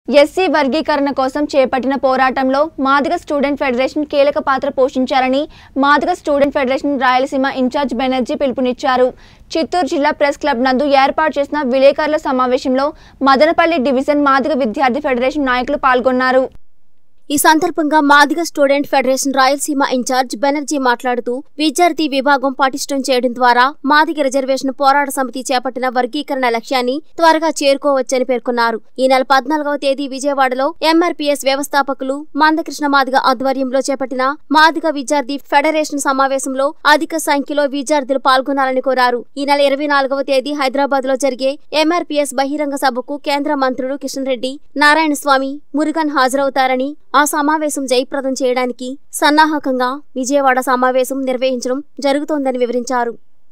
SC వర్గీకరణ కోసం చేపట్టిన పోరాటంలో మాదిగ స్టూడెంట్ ఫెడరేషన్ కీలక పాత్ర పోషించారని Madiga student federation Rayalaseema incharge Banerjee పిలుపునిచ్చారు చిత్తూరు జిల్లా ప్రెస్ క్లబ్ నందు ఏర్పాటు చేసిన విలేకరుల సమావేశంలో మదనపల్లి డివిజన్ మాదిగ విద్యార్థి ఫెడరేషన్ నాయకులు పాల్గొన్నారు ఈ సందర్భంగా Madiga student federation Rayalaseema incharge Banerjee మాట్లాడుతూ విద్యార్థి విభాగం పటిష్టం చేయడం ద్వారా మాదిగ రిజర్వేషన్ పోరాట సమితి చేపట్టిన వర్గీకరణ లక్ష్యాన్ని త్వరగా చేరుకోవచ్చని పేర్కొన్నారు ఈ నెల పద్నాలుగవ తేదీ విజయవాడలో ఎంఆర్పీఎస్ వ్యవస్థాపకులు మందకృష్ణ మాదిగ ఆధ్వర్యంలో చేపట్టిన మాదిగ విద్యార్థి ఫెడరేషన్ సమావేశంలో అధిక సంఖ్యలో విద్యార్థులు పాల్గొనాలని కోరారు ఈ నెల ఇరవై నాలుగవ తేదీ హైదరాబాద్ లో జరిగే ఎంఆర్పీఎస్ బహిరంగ సభకు కేంద్ర మంత్రులు కిషన్ రెడ్డి నారాయణ స్వామి మురుగన్ హాజరవుతారని ఆ సమావేశం జయప్రదం చేయడానికి సన్నాహకంగా విజయవాడ సమావేశం నిర్వహించడం జరుగుతోందని వివరించారు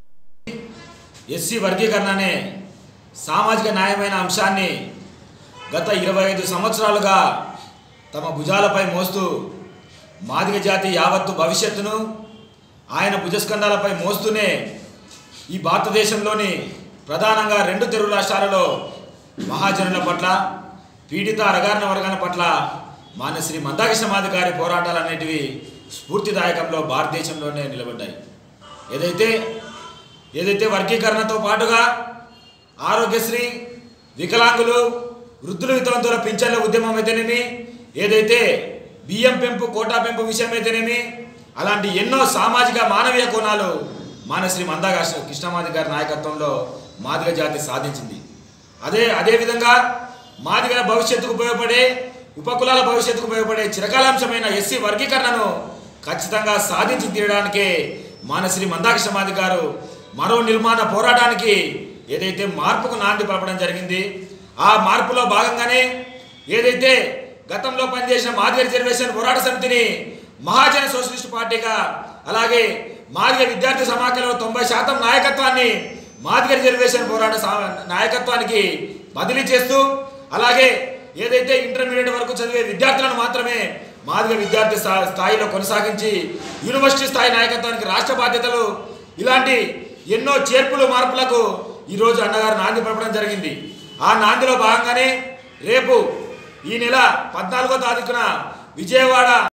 ఎస్సీ వర్గీకరణ అనే సామాజిక న్యాయమైన అంశాన్ని గత ఇరవై ఐదు సంవత్సరాలుగా తమ భుజాలపై మోస్తూ మాదిగ జాతి యావత్తు భవిష్యత్తును ఆయన భుజస్కంధాలపై మోస్తూనే ఈ భారతదేశంలోని ప్రధానంగా రెండు తెలుగు రాష్ట్రాలలో మహాజనుల పట్ల పీడిత అరగారిన వర్గాల పట్ల మాన్య శ్రీ మందాకృష్ణ మాది గారి పోరాటాలు అనేటివి స్ఫూర్తిదాయకంలో భారతదేశంలోనే నిలబడ్డాయి ఏదైతే ఏదైతే వర్గీకరణతో పాటుగా ఆరోగ్యశ్రీ వికలాంగులు వృద్ధుల వితంతుల పింఛన్ల ఉద్యమం అయితేనేమి ఏదైతే బియ్యం పెంపు కోటా పెంపు విషయం అయితేనేమి అలాంటి ఎన్నో సామాజిక మానవీయ కోణాలు మానశ్రీ మందాగా కృష్ణమాది గారి నాయకత్వంలో మాదిగ జాతి సాధించింది అదే అదేవిధంగా మాదిగల భవిష్యత్తుకు ఉపయోగపడే ఉపకులాల భవిష్యత్తుకు ఉపయోగపడే చిరకాలాంశమైన ఎస్సీ వర్గీకరణను ఖచ్చితంగా సాధించి తీయడానికే మానశ్రీ మందాకృష్ణ మాది గారు మరో నిర్మాణ పోరాటానికి ఏదైతే మార్పుకు నాంది పలపడం జరిగింది ఆ మార్పులో భాగంగానే ఏదైతే గతంలో పనిచేసిన మాదిగ రిజర్వేషన్ పోరాట సమితిని మహాజన సోషలిస్ట్ పార్టీగా అలాగే మాదిగ విద్యార్థి సమాఖ్యలో తొంభై శాతం నాయకత్వాన్ని మాదిగ రిజర్వేషన్ పోరాట సా- నాయకత్వానికి బదిలీ చేస్తూ అలాగే ఏదైతే ఇంటర్మీడియట్ వరకు చదివే విద్యార్థులను మాత్రమే మాదిగ విద్యార్థి స్థా- స్థాయిలో కొనసాగించి యూనివర్సిటీ స్థాయి నాయకత్వానికి రాష్ట్ర బాధ్యతలు ఇలాంటి ఎన్నో చేర్పులు మార్పులకు ఈరోజు అన్నగారు నాంది పలపడం జరిగింది ఆ నాందిలో భాగంగానే రేపు ఈ నెల పద్నాలుగో తారీఖున విజయవాడ